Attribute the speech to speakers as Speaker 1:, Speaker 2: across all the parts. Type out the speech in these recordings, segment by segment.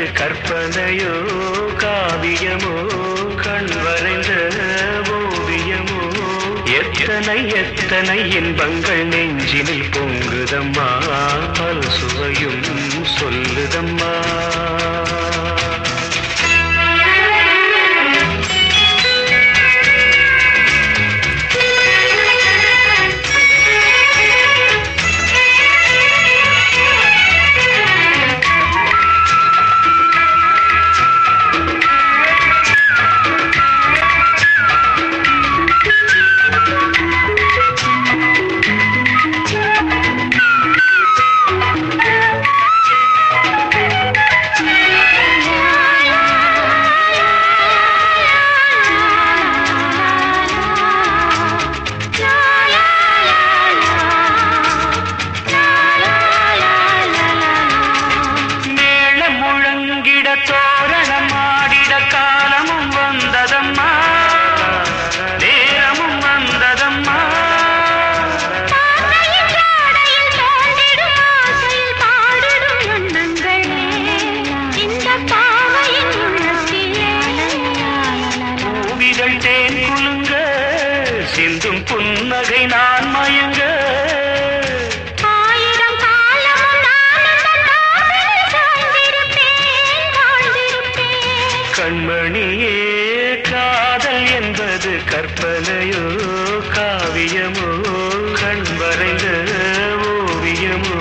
Speaker 1: கற்பனையோ காவியமோ கண் வரைந்த ஓவியமோ எத்தனை எத்தனை இன்பங்கள் நெஞ்சினில் பொங்குதம்மா பல் சுவையும் சொல்லுதம்மா மேளம் முழங்கிட தோரணம் ஆடிட காலமும் வந்ததம்மா நேரமும் வந்ததம்மா பூவிகள் தேன் குலுங்க சிந்தும் புன்னகை நான் மயங்க கண்மணியே காதல் என்பது கற்பனையோ காவியமோ கண் வரைந்த ஓவியமோ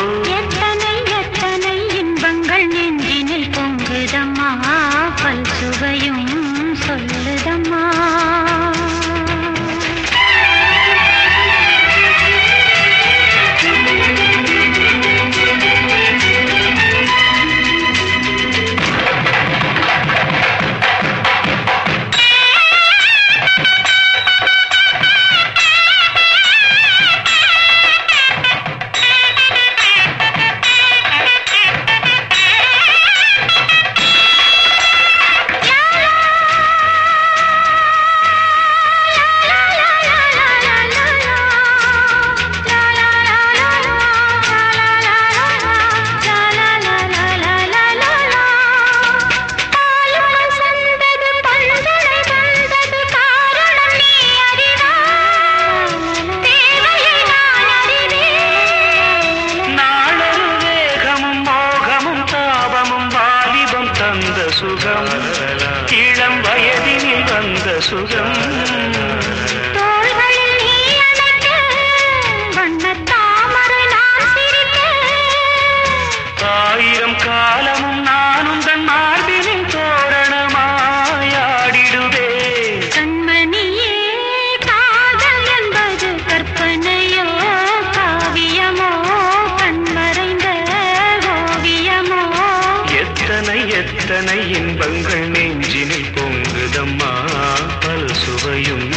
Speaker 2: பல் சுவையும் சொல்லுதம்மா
Speaker 1: நாளொரு வேகமும் மோகமும் தாபமும் வாலிபம் தந்த சுகம் இளம் வயதினில் வந்த சுகம் ஆயிரம் காலமும் நானும் தன் மார்பினின் தோரணமாயாடிடுவே
Speaker 2: கண்மணியே காதல் என்பது கற்பனையோ காவியமோ கண்மறைந்த ஓவியமோ
Speaker 1: எத்தனை எத்தனை இன்பங்கள் நெஞ்சினில் பொங்குதம்மா பல் சுவையும்